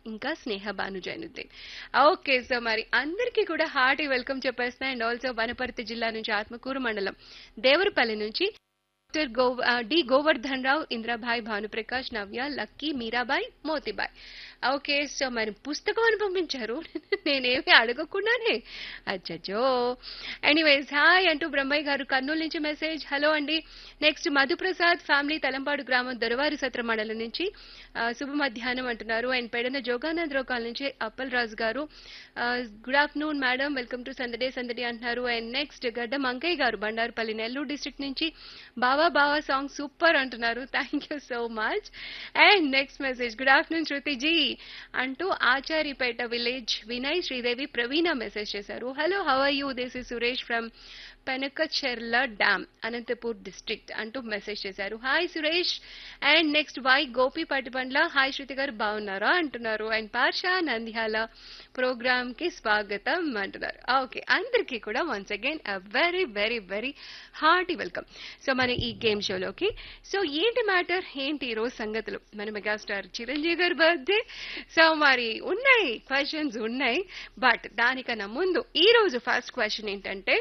ఇంకా Sneha Bhanu Jainuddin okay so మరి అందరికీ కూడా హార్టీ వెల్కమ్ చెప్పేస్తున్నా అండ్ ఆల్సో వనపర్తి జిల్లా నుంచి ఆత్మకూరు మండలం దేవరపల్లి నుంచి డాక్టర్ గో ఆ, D Govardhan Rao Indrabhai Bhanuprakash Navya Lucky Meerabai Motibai okay so మరి పుస్తకం అని పంపించారు నేనేమి అడగకుండానే అచ్చచ్చో ఎనీవేస్ హాయ్ అంటూ బ్రహ్మయ్య గారు కర్నూలు నుంచి మెసేజ్ హలో అండి నెక్స్ట్ మధుప్రసాద్ ఫ్యామిలీ తలంపాడు గ్రామం దొరవారి సత్ర మండలం నుంచి ఆ, శుభ మధ్యాహ్నం అంటున్నారు అండ్ పెడన జోగానంద్ రోకాల్ నుంచి Appal Raju garu good afternoon madam welcome to సందడే సందడి అంటున్నారు అండ్ నెక్స్ట్ గడ్డ మంకయ్య గారు బండారుపల్లి నెల్లూరు డిస్ట్రిక్ట్ నుంచి బావా బావా సాంగ్ సూపర్ అంటున్నారు thank you so much and next message good afternoon Shrutiji అంటూ ఆచారిపేట విలేజ్ వినయ్ శ్రీదేవి ప్రవీణ మెసేజ్ చేశారు hello how are you this is Suresh from Penakacherla dam Anantapur district అంటూ మెసేజ్ చేశారు hi Suresh and next Y Gopi Patibandla hi Shruti గారు బాగున్నారా అంటున్నారు అండ్ పార్షా నంద్యాల ప్రోగ్రామ్ కి స్వాగతం అంటున్నారు ఓకే అందరికీ కూడా once again very very very hearty welcome so మన ఈ గేమ్ షోలోకి సో ఏంటి మ్యాటర్ ఏంటి ఈ రోజు సంగతులు మన మెగాస్టార్ చిరంజీవి గారి బర్త్డే సో మరి ఉన్నాయి క్వశ్చన్స్ ఉన్నాయి బట్ దానికన్నా ముందు ఈ రోజు ఫస్ట్ క్వశ్చన్ ఏంటంటే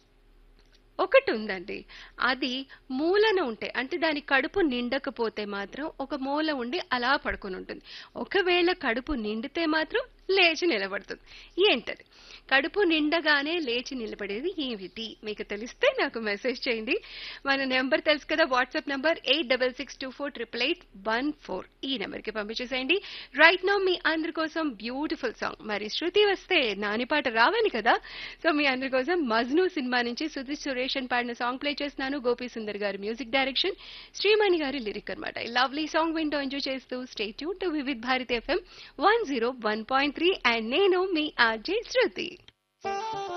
ఒకటి ఉందండి అది మూలన ఉంటే అంటే దాని కడుపు నిండకపోతే మాత్రం ఒక మూల ఉండి అలా పడుకొని ఉంటుంది ఒకవేళ కడుపు నిండితే మాత్రం లేచి నిలబడుతుంది ఏంటది కడుపు నిండగానే లేచి నిలబడేది ఏమిటి మీకు తెలిస్తే నాకు మెసేజ్ చేయండి మన నెంబర్ తెలుసు కదా WhatsApp number eight double six two four triple eight one four ఈ నెంబర్కి పంపించేసేయండి రైట్ నౌ మీ అందరి కోసం బ్యూటిఫుల్ సాంగ్ మరి శృతి వస్తే నాని పాట రావాలి కదా సో మీ అందరి కోసం మజ్ను సినిమా నుంచి సుధీర్ సురేష్ అని పాడిన సాంగ్ ప్లే చేస్తున్నాను గోపి సుందర్ గారి మ్యూజిక్ డైరెక్షన్ శ్రీమణి గారి లిరిక్ అనమాట లవ్లీ సాంగ్ వింటూ ఎంజాయ్ చేస్తూ stay tune to Vividh Bharati FM one zero one point three and నేను మీ ఆర్జే శృతి